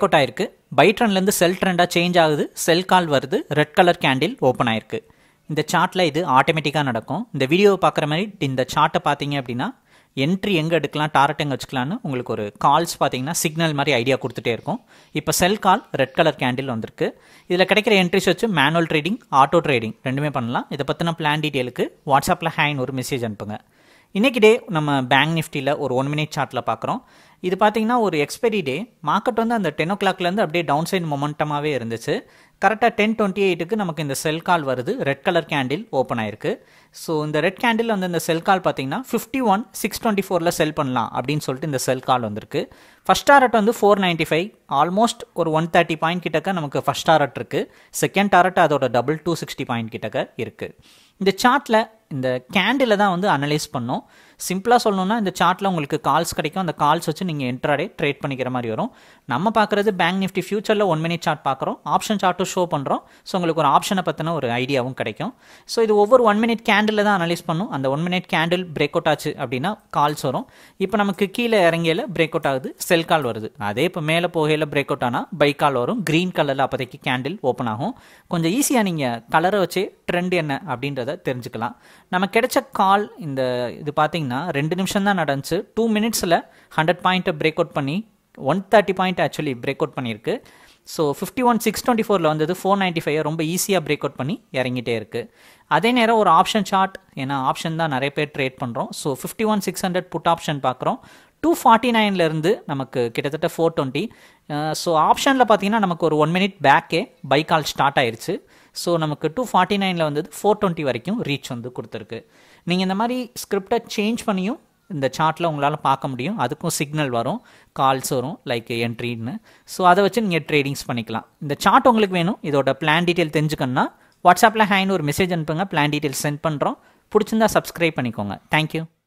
break out ஆயிருக்கு buy ட்ரெண்ட்லேருந்து sell ட்ரெண்டாக சேஞ்ச் ஆகுது செல் கால் வருது ரெட் கலர் கேண்டில் ஓப்பன் ஆயிருக்கு இந்த சார்ட்டில் இது ஆட்டோமேட்டிக்காக நடக்கும் இந்த வீடியோவை பார்க்குற மாதிரி இந்த சார்ட்டை பார்த்தீங்க அப்படின்னா என்ட்ரி எங்கே எடுக்கலாம் டாரட் எங்கே வச்சுக்கலான்னு உங்களுக்கு ஒரு கால்ஸ் பார்த்தீங்கன்னா சிக்னல் மாதிரி ஐடியா கொடுத்துட்டே இருக்கும் இப்போ sell call red colour candle வந்திருக்கு இதில் கிடைக்கிற என்ட்ரிஸ் வச்சு மேனுவல் ட்ரேடிங் ஆட்டோ ட்ரேடிங் ரெண்டுமே பண்ணலாம் இதை பற்றின பிளான் டீட்டெயிலுக்கு வாட்ஸ்அப்பில் ஹேன் ஒரு மெசேஜ் அனுப்புங்க இன்றைக்கி டே நம்ம பேங்க் நிஃப்டியில் ஒரு ஒன் மினிட் சார்ட்டில் பார்க்குறோம் இது பார்த்தீங்கன்னா ஒரு எக்ஸ்பைரி டே மார்க்கெட் வந்து அந்த டென் ஓ கிளாக்லேருந்து அப்படியே டவுன் சைட் மொமெண்டமாகவே இருந்துச்சு கரெக்டாக டென் டுவெண்ட்டி எயிட்டுக்கு நமக்கு இந்த செல் கால் வருது ரெட் கலர் கேண்டில் ஓப்பன் ஆயிருக்கு ஸோ இந்த ரெட் கேண்டில் வந்து இந்த செல் கால் பார்த்தீங்கன்னா ஃபிஃப்டி ஒன் சிக்ஸ் டுவெண்ட்டி ஃபோரில் செல் பண்ணலாம் அப்படின்னு சொல்லிட்டு இந்த செல் கால் வந்திருக்கு ஃபஸ்ட் டாரட் வந்து ஃபோர் நைன்ட்டி ஃபைவ் ஆல்மோஸ்ட் ஒரு ஒன் தேர்ட்டி பாயிண்ட் கிட்டக்க நமக்கு ஃபஸ்ட் டாரட் இருக்குது செகண்ட் டாரட் அதோட டபுள் டூ சிக்ஸ்டி பாயிண்ட் கிட்டக்க இருக்குது இந்த சார்ட்டில் இந்த கேண்டில் தான் வந்து அனலைஸ் பண்ணோம் சிம்பிளாக சொல்லணும்னா இந்த சார்ட்டில் உங்களுக்கு கால்ஸ் கிடைக்கும் அந்த கால்ஸ் வச்சு நீங்கள் என்ட்ராடே ட்ரேட் பண்ணிக்கிற மாதிரி வரும் நம்ம பார்க்குறது பேங்க் நிஃப்டி ஃபியூச்சரில் ஒன் மினிட் சார்ட் பார்க்குறோம் ஆப்ஷன் சார்ட்டும் ஷோ பண்ணுறோம் ஸோ உங்களுக்கு ஒரு ஆப்ஷனை பற்றின ஒரு ஐடியாவும் கிடைக்கும் ஸோ இது ஒவ்வொரு ஒன் மினிட் கேண்டில் தான் அனலைஸ் பண்ணும் அந்த one minute candle break out ஆச்சு அப்படின்னா கால்ஸ் வரும் இப்போ நமக்கு கீழே இறங்கியில் பிரேக் அவுட் ஆகுது செல் கால் வருது அதே இப்போ மேலே போகையில் பிரேக் அவுட் ஆனால் பை கால் வரும் க்ரீன் கலரில் அப்போதைக்கு கேண்டில் ஓப்பன் ஆகும் கொஞ்சம் ஈஸியாக நீங்கள் கலரை வச்சு ட்ரெண்ட் என்ன அப்படின்றத தெரிஞ்சுக்கலாம் நம்ம கிடைச்ச கால் இந்த இது பார்த்தீங்கன்னா ரெண்டு நிமிஷம் தான் நடந்துச்சு டூ மினிட்ஸில் ஹண்ட்ரட் பாயிண்ட்டை பிரேக் அவுட் பண்ணி one thirty point actually break out பண்ணியிருக்கு so fifty one six twenty ஃபோரில் வந்தது ஃபோர் நைன்ட்டி ஃபைவ் ரொம்ப ஈஸியாக பிரேக் அவுட் பண்ணி இறங்கிட்டே இருக்குது அதே நேரம் ஒரு ஆப்ஷன் சார்ட் ஏன்னா ஆப்ஷன் தான் நிறைய பேர் ட்ரேட் பண்ணுறோம் so fifty one six hundred put option பார்க்குறோம் டூ ஃபார்ட்டி நைன்லேருந்து நமக்கு கிட்டத்தட்ட ஃபோர் டுவெண்ட்டி ஸோ ஆப்ஷனில் பார்த்தீங்கன்னா நமக்கு ஒரு ஒன் மினிட் பேக்கே பை கால் ஸ்டார்ட் ஆயிருச்சு ஸோ நமக்கு டூ ஃபார்ட்டி நைனில் வந்தது ஃபோர் டுவெண்ட்டி வரைக்கும் ரீச் வந்து கொடுத்துருக்கு நீங்கள் இந்த மாதிரி ஸ்கிரிப்டை சேஞ்ச் பண்ணியும் இந்த சார்ட்டில் உங்களால் பார்க்க முடியும் அதுக்கும் சிக்னல் வரும் கால்ஸ் வரும் லைக் என்ட்ரின்னு ஸோ அதை வச்சு நீங்கள் ட்ரேடிங்ஸ் பண்ணிக்கலாம் இந்த சார்ட் உங்களுக்கு வேணும் இதோட பிளான் டீட்டெயில் தெரிஞ்சுக்கணுன்னா வாட்ஸ்அப்பில் ஹேன்னு ஒரு மெசேஜ் அனுப்புங்க பிளான் டீட்டெயில் சென்ட் பண்ணுறோம் பிடிச்சிருந்தா சப்ஸ்கிரைப் பண்ணிக்கோங்க தேங்க்யூ